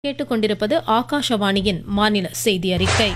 கேட்டுக்கொண்டிருப்பது ஆகாஷவாணியின் மாநில செய்தி அறிக்கை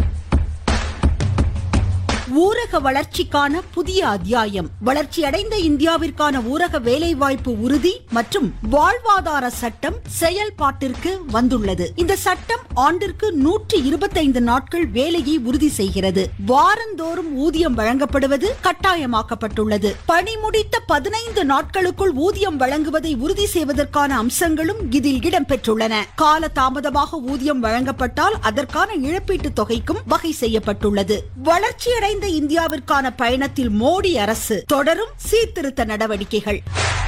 ஊரக வளர்ச்சிக்கான புதிய அத்தியாயம் வளர்ச்சியடைந்த இந்தியாவிற்கான ஊரக வேலைவாய்ப்பு உறுதி மற்றும் வாழ்வாதார சட்டம் செயல்பாட்டிற்கு வந்துள்ளது இந்த சட்டம் ஆண்டிற்கு நூற்றி இருபத்தைந்து நாட்கள் வேலையை உறுதி செய்கிறது வாரந்தோறும் ஊதியம் வழங்கப்படுவது கட்டாயமாக்கப்பட்டுள்ளது பணி முடித்த பதினைந்து நாட்களுக்குள் ஊதியம் வழங்குவதை உறுதி செய்வதற்கான அம்சங்களும் இதில் இடம்பெற்றுள்ளன கால தாமதமாக ஊதியம் வழங்கப்பட்டால் அதற்கான இழப்பீட்டுத் தொகைக்கும் வகை செய்யப்பட்டுள்ளது வளர்ச்சியடைந்த இந்தியாவிற்கான பயணத்தில் மோடி அரசு தொடரும் சீர்திருத்த நடவடிக்கைகள்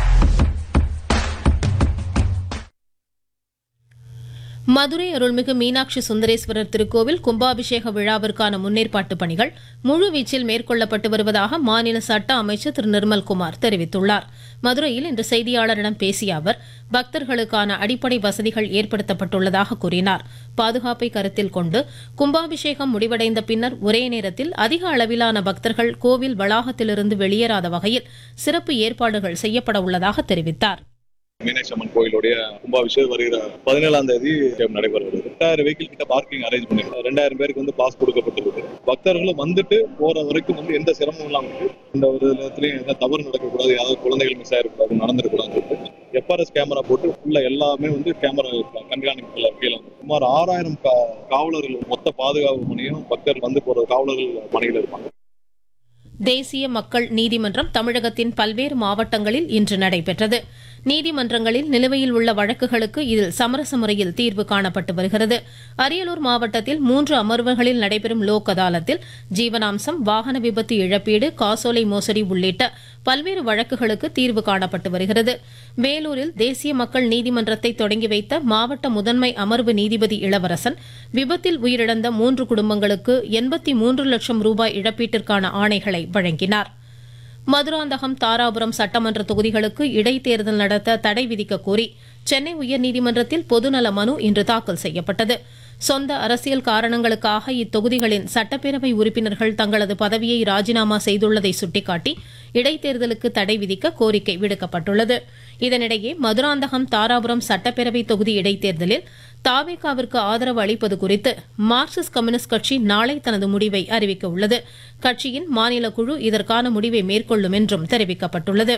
மதுரை அருள்மிகு மீனாட்சி சுந்தரேஸ்வரர் திருக்கோவில் கும்பாபிஷேக விழாவிற்கான முன்னேற்பாட்டு பணிகள் முழுவீச்சில் மேற்கொள்ளப்பட்டு வருவதாக மாநில சட்ட அமைச்சர் திரு நிர்மல்குமார் தெரிவித்துள்ளார் மதுரையில் இன்று செய்தியாளரிடம் பேசிய அவர் பக்தர்களுக்கான அடிப்படை வசதிகள் ஏற்படுத்தப்பட்டுள்ளதாக கூறினார் பாதுகாப்பை கருத்தில் கொண்டு கும்பாபிஷேகம் முடிவடைந்த பின்னர் ஒரே நேரத்தில் அதிக அளவிலான பக்தர்கள் கோவில் வளாகத்திலிருந்து வெளியேறாத வகையில் சிறப்பு ஏற்பாடுகள் செய்யப்பட உள்ளதாக தெரிவித்தார் மீனாட்சி அம்மன் கோயிலுடைய கும்பாபிஷேகம் வருகிற பதினேழாம் தேதி நடைபெறுகிறது ரெண்டாயிரம் வெஹிக்கிள் கிட்ட பார்க்கிங் அரேஞ்ச் பண்ணிருக்கோம் ரெண்டாயிரம் பேருக்கு வந்து பாஸ் கொடுக்கப்பட்டிருக்கு பக்தர்களும் வந்துட்டு போற வரைக்கும் வந்து எந்த சிரமமும் இல்லாம இருக்கு இந்த ஒரு இடத்துலயும் எந்த தவறு நடக்கக்கூடாது யாராவது குழந்தைகள் மிஸ் ஆயிருக்கூடாது நடந்துடக்கூடாதுன்னு சொல்லிட்டு எஃப்ஆர்எஸ் கேமரா போட்டு ஃபுல்லா எல்லாமே வந்து கேமரா கண்காணிப்புல கீழே வந்து சுமார் ஆறாயிரம் காவலர்கள் மொத்த பாதுகாப்பு பணியும் பக்தர் வந்து போற காவலர்கள் பணியில் இருப்பாங்க தேசிய மக்கள் நீதிமன்றம் தமிழகத்தின் பல்வேறு மாவட்டங்களில் இன்று நடைபெற்றது நீதிமன்றங்களில் நிலுவையில் உள்ள வழக்குகளுக்கு இதில் சமரச முறையில் தீர்வு காணப்பட்டு வருகிறது அரியலூர் மாவட்டத்தில் மூன்று அமர்வுகளில் நடைபெறும் லோக் அதாலத்தில் ஜீவனாம்சம் வாகன விபத்து இழப்பீடு காசோலை மோசடி உள்ளிட்ட பல்வேறு வழக்குகளுக்கு தீர்வு காணப்பட்டு வருகிறது வேலூரில் தேசிய மக்கள் நீதிமன்றத்தை தொடங்கி வைத்த மாவட்ட முதன்மை அமர்வு நீதிபதி இளவரசன் விபத்தில் உயிரிழந்த மூன்று குடும்பங்களுக்கு எண்பத்தி மூன்று லட்சம் ரூபாய் இழப்பீட்டிற்கான ஆணைகளை வழங்கினார் மதுராந்தகம் தாராபுரம் சட்டமன்ற தொகுதிகளுக்கு இடைத்தேர்தல் நடத்த தடை விதிக்க கோரி சென்னை உயர்நீதிமன்றத்தில் பொதுநல மனு இன்று தாக்கல் செய்யப்பட்டது சொந்த அரசியல் காரணங்களுக்காக இத்தொகுதிகளின் சட்டப்பேரவை உறுப்பினர்கள் தங்களது பதவியை ராஜினாமா செய்துள்ளதை சுட்டிக்காட்டி இடைத்தேர்தலுக்கு தடை விதிக்க கோரிக்கை விடுக்கப்பட்டுள்ளது இதனிடையே மதுராந்தகம் தாராபுரம் சட்டப்பேரவை தொகுதி இடைத்தேர்தலில் தாவேகாவிற்கு ஆதரவு அளிப்பது குறித்து மார்க்சிஸ்ட் கம்யூனிஸ்ட் கட்சி நாளை தனது முடிவை அறிவிக்க உள்ளது கட்சியின் மாநில குழு இதற்கான முடிவை மேற்கொள்ளும் என்றும் தெரிவிக்கப்பட்டுள்ளது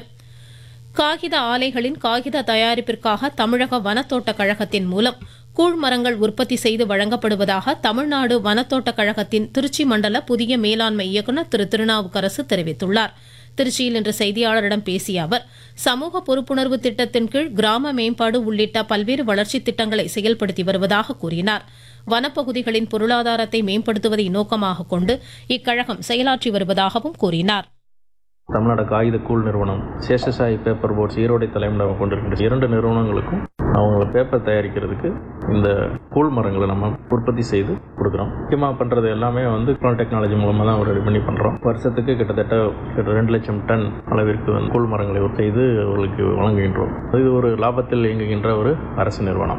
காகித ஆலைகளின் காகித தயாரிப்பிற்காக தமிழக வனத்தோட்ட கழகத்தின் மூலம் கூழ் மரங்கள் உற்பத்தி செய்து வழங்கப்படுவதாக தமிழ்நாடு வனத்தோட்ட கழகத்தின் திருச்சி மண்டல புதிய மேலாண்மை இயக்குநர் திரு திருநாவுக்கரசு தெரிவித்துள்ளார் திருச்சியில் இன்று செய்தியாளரிடம் பேசிய அவர் சமூக பொறுப்புணர்வு திட்டத்தின் கீழ் கிராம மேம்பாடு உள்ளிட்ட பல்வேறு வளர்ச்சித் திட்டங்களை செயல்படுத்தி வருவதாக கூறினார் வனப்பகுதிகளின் பொருளாதாரத்தை மேம்படுத்துவதை நோக்கமாக கொண்டு இக்கழகம் செயலாற்றி வருவதாகவும் கூறினார் தமிழ்நாடு காகித கூழ் நிறுவனம் சேஷசாயி பேப்பர் போர்ட்ஸ் ஈரோடை தலைமையிடம் கொண்டிருக்கின்ற இரண்டு நிறுவனங்களுக்கும் அவங்க பேப்பர் தயாரிக்கிறதுக்கு இந்த கூழ் மரங்களை நம்ம உற்பத்தி செய்து கொடுக்குறோம் முக்கியமாக பண்ணுறது எல்லாமே வந்து குளோன் டெக்னாலஜி மூலமாக தான் ரெடி பண்ணி பண்ணுறோம் வருஷத்துக்கு கிட்டத்தட்ட கிட்ட ரெண்டு லட்சம் டன் அளவிற்கு வந்து கூழ் மரங்களை செய்து அவர்களுக்கு வழங்குகின்றோம் இது ஒரு லாபத்தில் இயங்குகின்ற ஒரு அரசு நிறுவனம்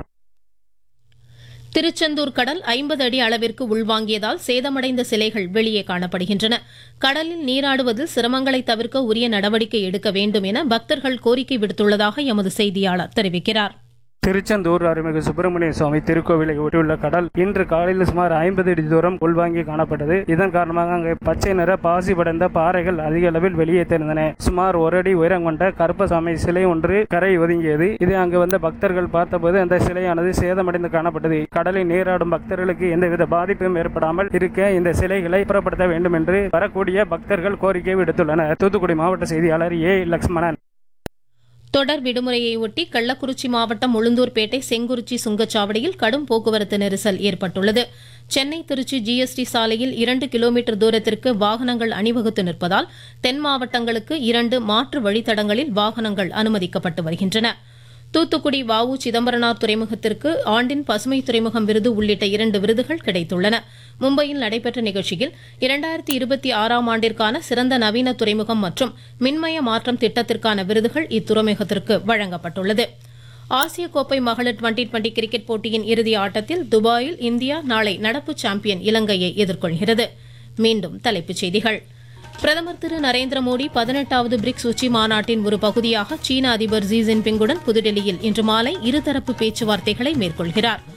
திருச்செந்தூர் கடல் ஐம்பது அடி அளவிற்கு உள்வாங்கியதால் சேதமடைந்த சிலைகள் வெளியே காணப்படுகின்றன கடலில் நீராடுவதில் சிரமங்களை தவிர்க்க உரிய நடவடிக்கை எடுக்க வேண்டும் என பக்தர்கள் கோரிக்கை விடுத்துள்ளதாக எமது செய்தியாளர் தெரிவிக்கிறார் திருச்செந்தூர் அருள்மிகு சுப்பிரமணிய சுவாமி திருக்கோவிலை ஒட்டியுள்ள கடல் இன்று காலையில் சுமார் ஐம்பது அடி தூரம் உள்வாங்கி காணப்பட்டது இதன் காரணமாக அங்கு பச்சை நிற பாசி படைந்த பாறைகள் அதிக அளவில் வெளியே தெரிந்தன சுமார் ஒரு அடி உயரம் கொண்ட கருப்பசாமி சிலை ஒன்று கரை ஒதுங்கியது இது அங்கு வந்த பக்தர்கள் பார்த்தபோது அந்த சிலையானது சேதமடைந்து காணப்பட்டது கடலில் நீராடும் பக்தர்களுக்கு எந்தவித பாதிப்பும் ஏற்படாமல் இருக்க இந்த சிலைகளை புறப்படுத்த வேண்டும் என்று வரக்கூடிய பக்தர்கள் கோரிக்கை விடுத்துள்ளனர் தூத்துக்குடி மாவட்ட செய்தியாளர் ஏ லக்ஷ்மணன் தொடர் விடுமுறையை ஒட்டி கள்ளக்குறிச்சி மாவட்டம் உளுந்தூர்பேட்டை செங்குறிச்சி சுங்கச்சாவடியில் கடும் போக்குவரத்து நெரிசல் ஏற்பட்டுள்ளது சென்னை திருச்சி ஜிஎஸ்டி சாலையில் இரண்டு கிலோமீட்டர் தூரத்திற்கு வாகனங்கள் அணிவகுத்து நிற்பதால் தென் மாவட்டங்களுக்கு இரண்டு மாற்று வழித்தடங்களில் வாகனங்கள் அனுமதிக்கப்பட்டு வருகின்றன தூத்துக்குடி வஉ சிதம்பரனார் துறைமுகத்திற்கு ஆண்டின் பசுமை துறைமுகம் விருது உள்ளிட்ட இரண்டு விருதுகள் கிடைத்துள்ளன மும்பையில் நடைபெற்ற நிகழ்ச்சியில் இரண்டாயிரத்தி இருபத்தி ஆறாம் ஆண்டிற்கான சிறந்த நவீன துறைமுகம் மற்றும் மின்மய மாற்றம் திட்டத்திற்கான விருதுகள் இத்துறைமுகத்திற்கு வழங்கப்பட்டுள்ளது ஆசிய கோப்பை மகளிர் டுவெண்டி டுவெண்டி கிரிக்கெட் போட்டியின் இறுதி ஆட்டத்தில் துபாயில் இந்தியா நாளை நடப்பு சாம்பியன் இலங்கையை எதிர்கொள்கிறது மீண்டும் தலைப்புச் செய்திகள் பிரதமர் திரு நரேந்திர மோடி பதினெட்டாவது பிரிக்ஸ் உச்சி மாநாட்டின் ஒரு பகுதியாக சீன அதிபர் ஜி ஜின்பிங்குடன் புதுடெல்லியில் இன்று மாலை இருதரப்பு பேச்சுவார்த்தைகளை மேற்கொள்கிறார்